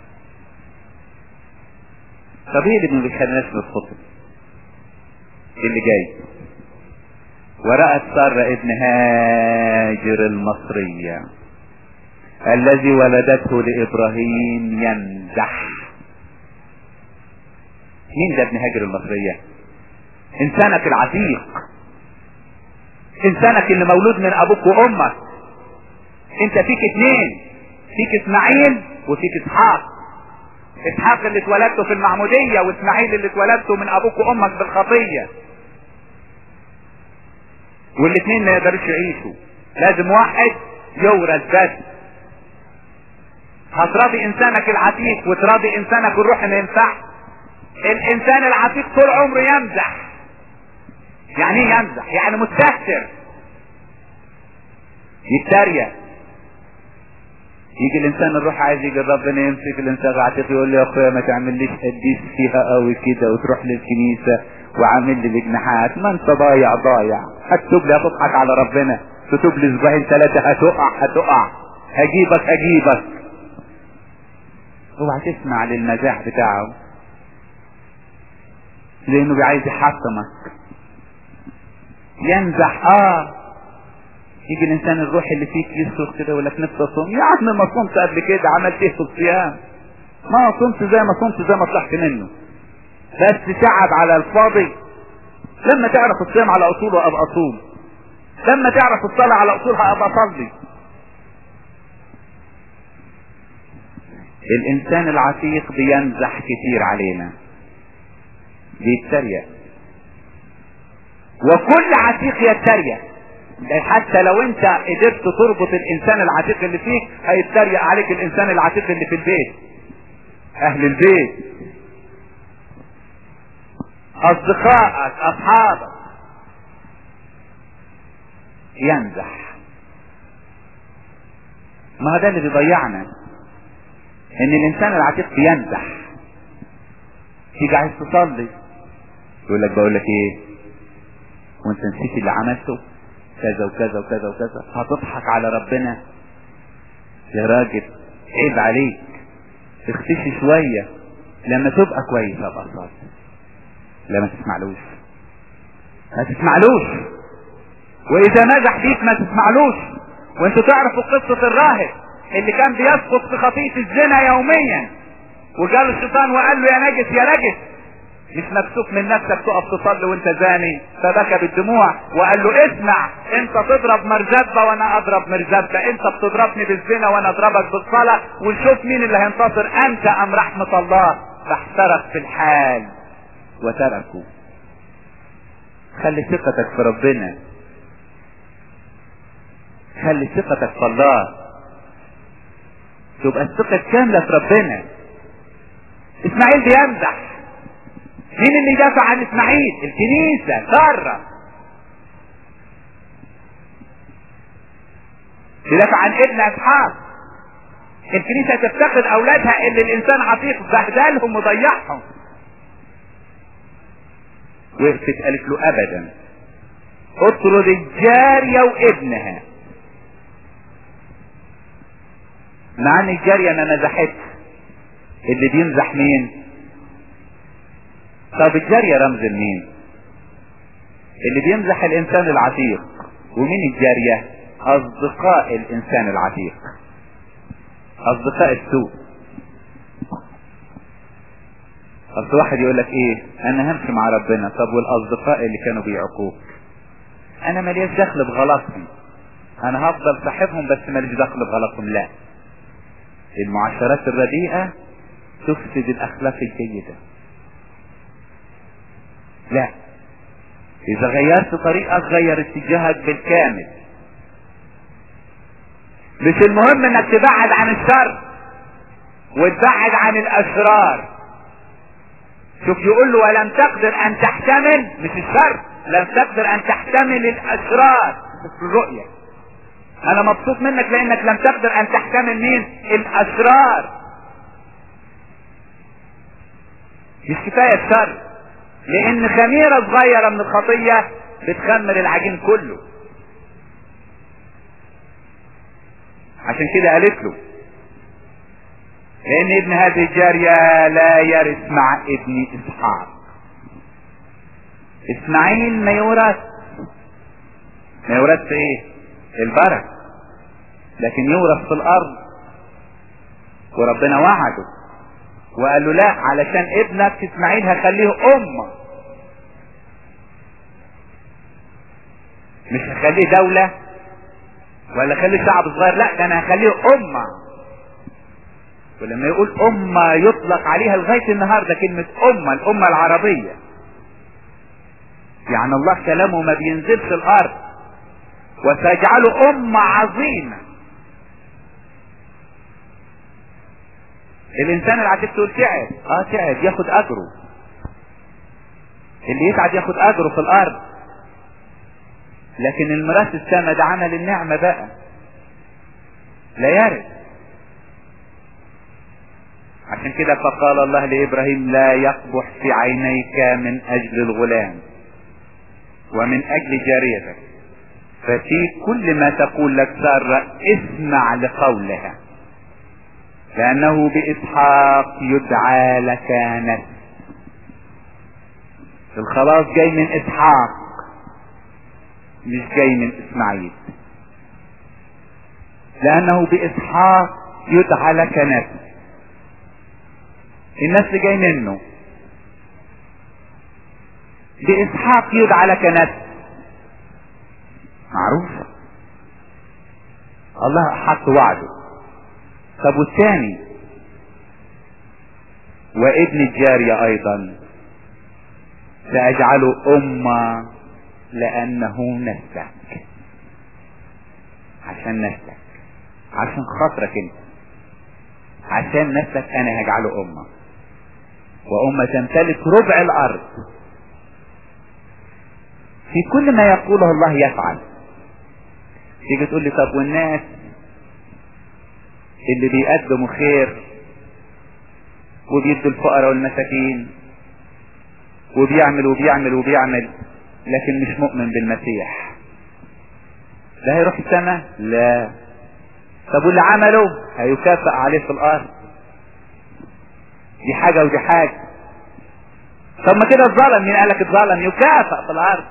طب ايه اللي ما بيخليناش نتفطن اللي جاي ورأت سارة ابن هاجر المصرية الذي ولدته لابراهيم يمزح مين ده ابن هاجر المصرية انسانك العتيق انسانك اللي مولود من ابوك وامك انت فيك اتنين فيك اسماعيل وفيك اسحاق اسحاق اللي اتولدته في المعمودية واسماعيل اللي اتولدته من ابوك وامك بالخطية والاتنين ما يقدرش يعيشوا لازم واحد يورث بس هتراضي انسانك العتيق وتراضي انسانك الروحي ما ينفعش الانسان العتيق طول عمره يمزح يعني ايه يمزح يعني مستهتر يتريق يجي الانسان الروح عايز يجي ربنا يمسك الانسان العتيق يقول له يا اخويا ما تعمليش قديس فيها قوي كده وتروح للكنيسة وعامل لي بجناحات ما انت ضايع ضايع هتتوب لي هتضحك على ربنا تتوب لي اسبوعين ثلاثة هتقع هتقع هجيبك هجيبك اوعى تسمع للمزاح بتاعه لانه عايز يحطمك يمزح اه يجي الانسان الروحي اللي فيك يصرخ كده ولا نفسي اصوم يا عم ما صمت قبل كده عملت ايه في الصيام ما صمت زي ما صمت زي ما طلعت منه بس تعب على الفاضي لما تعرف الصيام على اصوله ابقى اصوم لما تعرف الصلاة على اصولها ابقى اصلي الانسان العتيق بيمزح كتير علينا بيتريق وكل عتيق يتريق حتى لو انت قدرت تربط الانسان العتيق اللي فيك هيتريق عليك الانسان العتيق اللي في البيت اهل البيت اصدقائك اصحابك يمزح ما ده اللي بيضيعنا ان الانسان العتيق بيمزح تيجي عايز تصلي يقول لك بقول لك ايه وانت نسيت اللي عملته كذا وكذا وكذا وكذا هتضحك على ربنا يا راجل عيب عليك اختشي شوية لما تبقى كويس ابقى صادق لا ما تسمعلوش ما تسمعلوش واذا نجح فيك ما تسمعلوش وانتوا تعرفوا قصة الراهب اللي كان بيسقط في خطية الزنا يوميا وجاء الشيطان وقال له يا نجس يا نجس مش مكسوف من نفسك تقف تصلي وانت زاني فبكى بالدموع وقال له اسمع انت تضرب مرزبة وانا اضرب مرزبة انت بتضربني بالزنا وانا اضربك بالصلاة ونشوف مين اللي هينتصر انت ام رحمة الله فاحترق في الحال وتركوا خلي ثقتك في ربنا خلي ثقتك في الله تبقى الثقة كاملة في ربنا اسماعيل بيمزح مين اللي يدافع عن اسماعيل الكنيسة سارة تدافع عن ابن اسحاق الكنيسة تفتقد اولادها اللي الانسان عتيق بهدلهم وضيعهم وقفت قالت له ابدا اطرد الجارية وابنها مع ان الجارية ما مزحتش اللي بيمزح مين طب الجارية رمز لمين اللي بيمزح الانسان العتيق ومين الجارية اصدقاء الانسان العتيق اصدقاء السوء اصل واحد يقول لك ايه انا همشي مع ربنا طب والاصدقاء اللي كانوا بيعقوك انا ماليش دخل بغلطهم انا هفضل صاحبهم بس ماليش دخل بغلطهم لا المعاشرات الرديئة تفسد الاخلاق الجيدة لا اذا غيرت طريقك غير اتجاهك بالكامل مش المهم انك تبعد عن الشر وتبعد عن الاشرار شوف يقول له ولم تقدر ان تحتمل مش الشر لم تقدر ان تحتمل الاشرار في الرؤية انا مبسوط منك لانك لم تقدر ان تحتمل مين الاشرار مش كفاية الشر لان خميرة صغيرة من الخطية بتخمر العجين كله عشان كده قالت له لان ابن هذه الجارية لا يرث مع ابن اسحاق اسماعيل ما يورث ما يورث ايه البركة لكن يورث في الارض وربنا وعده وقال له لا علشان ابنك اسماعيل هخليه امة مش هخليه دولة ولا خليه شعب صغير لا ده انا هخليه امة ولما يقول امة يطلق عليها لغاية النهاردة كلمة امة الامة العربية يعني الله كلامه ما بينزلش الارض وسيجعله امة عظيمة الانسان العتيق تقول تعب اه تعب ياخد اجره اللي يتعب ياخد اجره في الارض لكن الميراث السما ده عمل النعمة بقى لا يرد عشان كده فقال الله لابراهيم لا يقبح في عينيك من اجل الغلام ومن اجل جاريتك ففي كل ما تقول لك سارة اسمع لقولها لانه باسحاق يدعى لك نسل الخلاص جاي من اسحاق مش جاي من اسماعيل لانه باسحاق يدعى لك نسل النسل جاي منه باسحاق يدعى لك نسل معروف الله حط وعده طب والثاني وابن الجارية ايضا ساجعله امة لانه نسلك عشان نسلك عشان خاطرك انت عشان نسلك انا هجعله امة وامة تمتلك ربع الارض في كل ما يقوله الله يفعل تيجي تقول لي طب والناس اللي بيقدموا خير وبيدوا الفقراء والمساكين وبيعمل وبيعمل وبيعمل لكن مش مؤمن بالمسيح ده هيروح السماء لا طب واللي عمله هيكافئ عليه في الارض دي حاجة ودي حاجة طب ما كده اتظلم مين قالك اتظلم يكافئ في الارض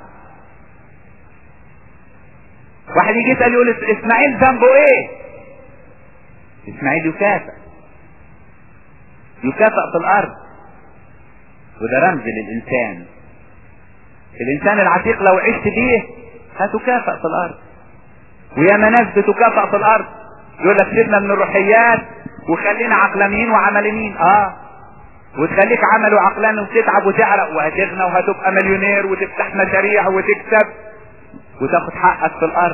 واحد يجي يسأل يقول اسماعيل ذنبه ايه اسماعيل يكافئ يكافئ في الارض وده رمز للانسان الانسان العتيق لو عشت بيه هتكافئ في الارض وياما ناس بتكافئ في الارض يقول لك سيبنا من الروحيات وخلينا عقلانيين وعمليين اه وتخليك عمل وعقلاني وتتعب وتعرق وهتغنى وهتبقى مليونير وتفتح مشاريع وتكسب وتاخد حقك في الارض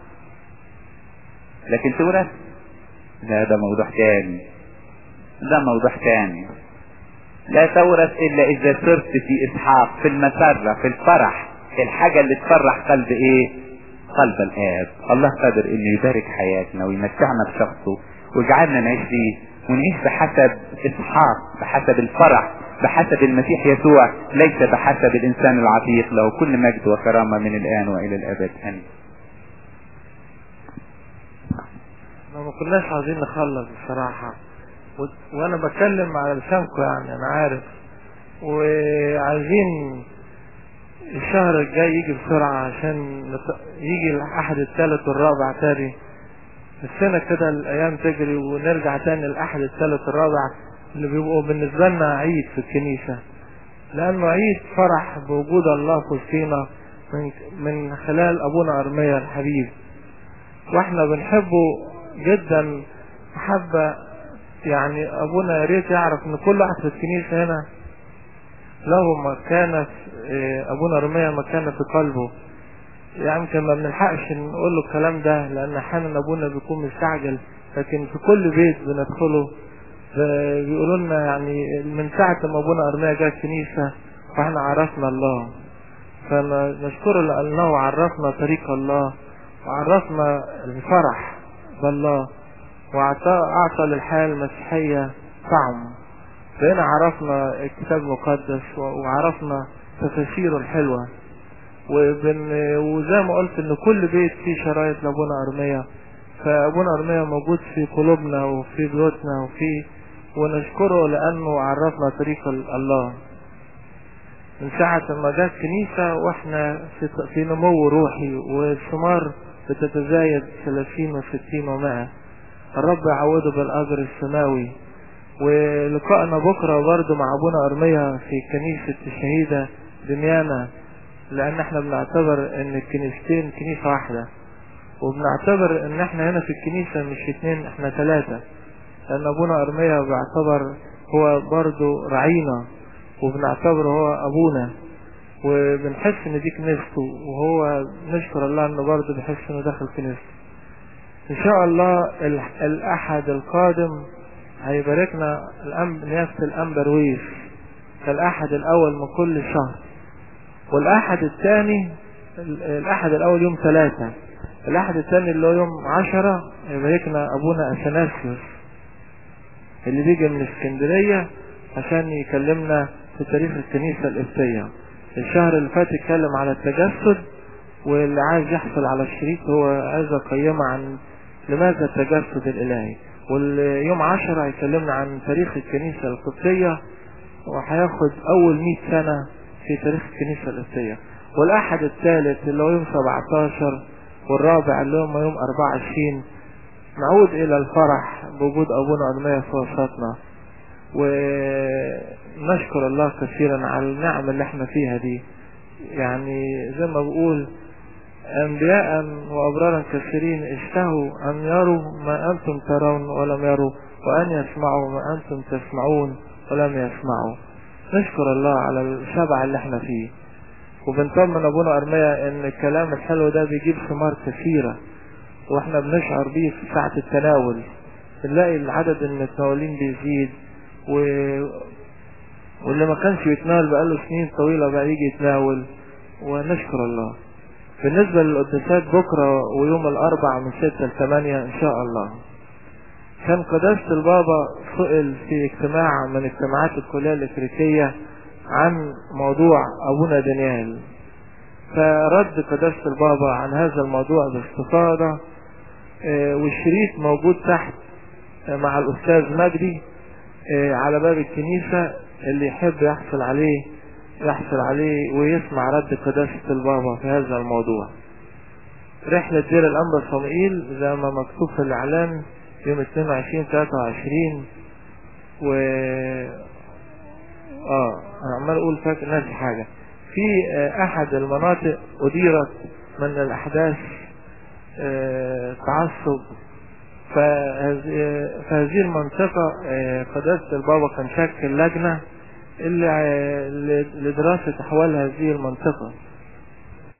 لكن تورث لا ده موضوع تاني ده موضوع تاني لا تورث الا اذا صرت في اسحاق في المسرة في الفرح الحاجة اللي تفرح قلب ايه قلب الاب الله قادر انه يبارك حياتنا ويمتعنا بشخصه ويجعلنا نعيش فيه ونعيش بحسب اسحاق بحسب الفرح بحسب المسيح يسوع ليس بحسب الانسان العتيق له كل مجد وكرامة من الان والى الابد امين ما كناش عايزين نخلص بصراحة و... وانا بتكلم على لسانكم يعني انا عارف وعايزين الشهر الجاي يجي بسرعة عشان نت... يجي الاحد الثالث والرابع تاني السنة كده الايام تجري ونرجع تاني الاحد الثالث والرابع اللي بيبقوا بالنسبة لنا عيد في الكنيسة لانه عيد فرح بوجود الله في وسطينا من من خلال ابونا ارميا الحبيب واحنا بنحبه جدا محبة يعني ابونا يا ريت يعرف ان كل واحد في الكنيسة هنا له مكانة ابونا رمية مكانة في قلبه يعني يمكن ما بنلحقش نقول له الكلام ده لان احيانا ابونا بيكون مستعجل لكن في كل بيت بندخله بيقولوا لنا يعني من ساعة ما ابونا ارميا جه الكنيسة فاحنا عرفنا الله فنشكره لانه عرفنا طريق الله وعرفنا الفرح بالله واعطى للحياة المسيحية طعم بقينا عرفنا الكتاب المقدس وعرفنا تفاسيره الحلوة وبن وزي ما قلت ان كل بيت فيه شرايط لابونا ارمية فابونا ارمية موجود في قلوبنا وفي بيوتنا وفي ونشكره لانه عرفنا طريق الله من ساعة ما جت كنيسة واحنا في, في نمو روحي والثمار بتتزايد 30 و60 و100 الرب يعوضه بالاجر السماوي ولقائنا بكرة برضه مع ابونا ارمية في كنيسة الشهيدة دميانة لان احنا بنعتبر ان الكنيستين كنيسة واحدة وبنعتبر ان احنا هنا في الكنيسة مش اتنين احنا ثلاثة لان ابونا ارمية بيعتبر هو برضه رعينا وبنعتبره هو ابونا وبنحس ان دي كنيسته وهو نشكر الله انه برضه بيحس انه داخل كنيسته ان شاء الله الاحد القادم هيباركنا الأنب... نيافة الأنبرويس كالأحد الأول من كل شهر والأحد الثاني الأحد الأول يوم ثلاثة الأحد الثاني اللي هو يوم عشرة يباركنا أبونا أثناسيوس اللي بيجي من اسكندرية عشان يكلمنا في تاريخ الكنيسة القبطية الشهر اللي فات اتكلم على التجسد واللي عايز يحصل على الشريط هو عايز قيمة عن لماذا التجسد الإلهي واليوم عشرة هيكلمنا عن تاريخ الكنيسة القبطية وهياخد أول مئة سنة في تاريخ الكنيسة القبطية والأحد الثالث اللي هو يوم 17 والرابع اللي هو يوم 24 نعود إلى الفرح بوجود أبونا أرمية في وسطنا ونشكر الله كثيرا على النعم اللي احنا فيها دي يعني زي ما بقول أنبياء وأبرارا كثيرين اشتهوا أن يروا ما أنتم ترون ولم يروا وأن يسمعوا ما أنتم تسمعون ولم يسمعوا نشكر الله على الشبع اللي احنا فيه وبنطمن أبونا أرميا إن الكلام الحلو ده بيجيب ثمار كثيرة واحنا بنشعر بيه في ساعة التناول بنلاقي العدد المتناولين بيزيد و... واللي ما كانش يتناول بقاله سنين طويلة بقى يجي يتناول ونشكر الله بالنسبة للقداسات بكرة ويوم الأربع من ستة لثمانية إن شاء الله كان قداسة البابا سئل في اجتماع من اجتماعات الكلية الإفريقية عن موضوع ابونا دانيال فرد قداسة البابا عن هذا الموضوع باستفاضة والشريط موجود تحت مع الاستاذ مجدي على باب الكنيسة اللي يحب يحصل عليه يحصل عليه ويسمع رد قداسة البابا في هذا الموضوع رحلة دير الأنبا صموئيل زي ما مكتوب في الإعلان يوم 22 23 و اه انا عمال اقول فاكر ناسي حاجة في آه احد المناطق اديرت من الاحداث آه تعصب فهذه المنطقة آه قداسة البابا كان شكل لجنة اللي لدراسة احوال هذه المنطقة